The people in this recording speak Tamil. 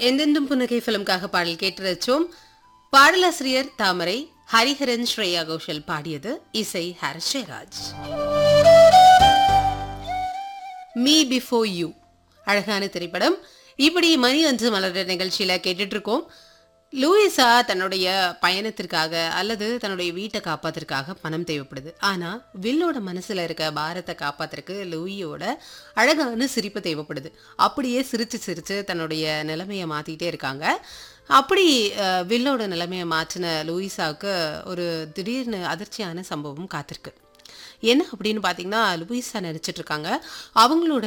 எந்தெந்தும் புன்னகை ஃபிலிம்காக பாடல் கேட்டு ரசிச்சோம் பாடலாசிரியர் தாமரை ஹரிஹரன் ஸ்ரேயா கோஷல் பாடியது இசை Harish Jayaraj me before you அழகான திரைப்படம் இப்படி மணி அஞ்சு மலர் நிகழ்ச்சியில கேட்டுட்டு இருக்கோம் லூயிஸா தன்னுடைய பயணத்திற்காக அல்லது தன்னுடைய வீட்டை காப்பாத்துறதுக்காக பணம் தேவைப்படுது ஆனா வில்லோட மனசுல இருக்க பாரத்தை காப்பாத்துறதுக்கு லூயியோட அழகான சிரிப்பு தேவைப்படுது அப்படியே சிரிச்சு சிரிச்சு தன்னுடைய நிலைமையை மாத்திட்டே இருக்காங்க அப்படி அஹ், வில்லோட நிலைமையை மாற்றின லூயிஸாவுக்கு ஒரு திடீர்னு அதிர்ச்சியான சம்பவம் காத்திருக்கு என்ன அப்படின்னு பார்த்தீங்கன்னா லூயிஸா நினைச்சிட்டு இருக்காங்க அவங்களோட